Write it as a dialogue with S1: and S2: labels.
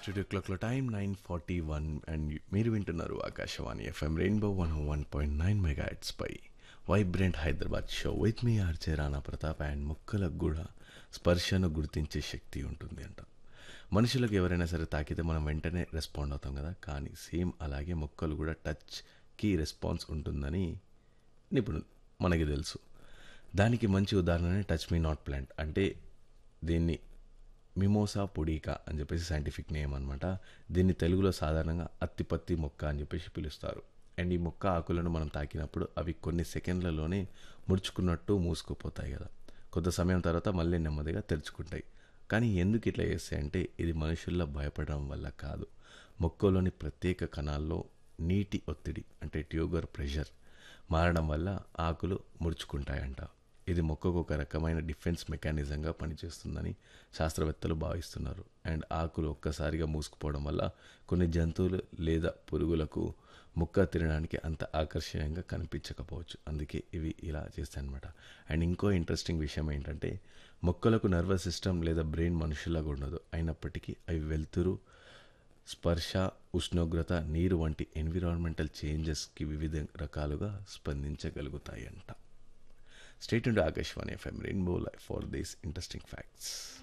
S1: studio క్లాక్లో time nine forty one and మీరు వింటున్నారు Akashvani FM rainbow one one point nine mega pie vibrant Hyderabad show with me RJ Rana Pratap and మొక్కలకు కూడా స్పర్శను గుర్తించే శక్తి ఉంటుంది అంట మనుషులకు ఎవరైనా సరే తాకితే మనం వెంటనే రెస్పాండ్ అవుతాం కదా కానీ సేమ్ అలాగే మొక్కలు కూడా టచ్కి రెస్పాన్స్ ఉంటుందని నిపుణులు మనకి తెలుసు దానికి మంచి ఉదాహరణనే టచ్ మీ నాట్ ప్లాంట్ అంటే దీన్ని మిమోసా పొడికా అని చెప్పేసి సైంటిఫిక్ నేమ్ అనమాట దీన్ని తెలుగులో సాధారణంగా అత్తిపత్తి మొక్క అని చెప్పేసి పిలుస్తారు అండ్ ఈ మొక్క ఆకులను మనం తాకినప్పుడు అవి కొన్ని సెకండ్లలోనే ముడుచుకున్నట్టు మూసుకుపోతాయి కదా కొంత సమయం తర్వాత మళ్ళీ నెమ్మదిగా తెరుచుకుంటాయి కానీ ఎందుకు ఇట్లా చేస్తాయంటే ఇది మనుషుల్లో భయపడడం వల్ల కాదు మొక్కలోని ప్రత్యేక కణాల్లో నీటి ఒత్తిడి అంటే ట్యూగర్ ప్రెషర్ మారడం వల్ల ఆకులు ముడుచుకుంటాయంట ఇది మొక్కకు ఒక రకమైన డిఫెన్స్ మెకానిజంగా పనిచేస్తుందని శాస్త్రవేత్తలు భావిస్తున్నారు అండ్ ఆకులు ఒక్కసారిగా మూసుకుపోవడం వల్ల కొన్ని జంతువులు లేదా పురుగులకు మొక్క తినడానికి అంత ఆకర్షణీయంగా కనిపించకపోవచ్చు అందుకే ఇవి ఇలా చేస్తాయన్నమాట అండ్ ఇంకో ఇంట్రెస్టింగ్ విషయం ఏంటంటే మొక్కలకు నర్వస్ సిస్టమ్ లేదా బ్రెయిన్ మనుషులాగా ఉండదు అయినప్పటికీ అవి వెలుతురు స్పర్శ ఉష్ణోగ్రత నీరు వంటి ఎన్విరాన్మెంటల్ చేంజెస్కి వివిధ రకాలుగా స్పందించగలుగుతాయంట స్టేట్ ఉండే Akashvani FM rainbow life for these interesting facts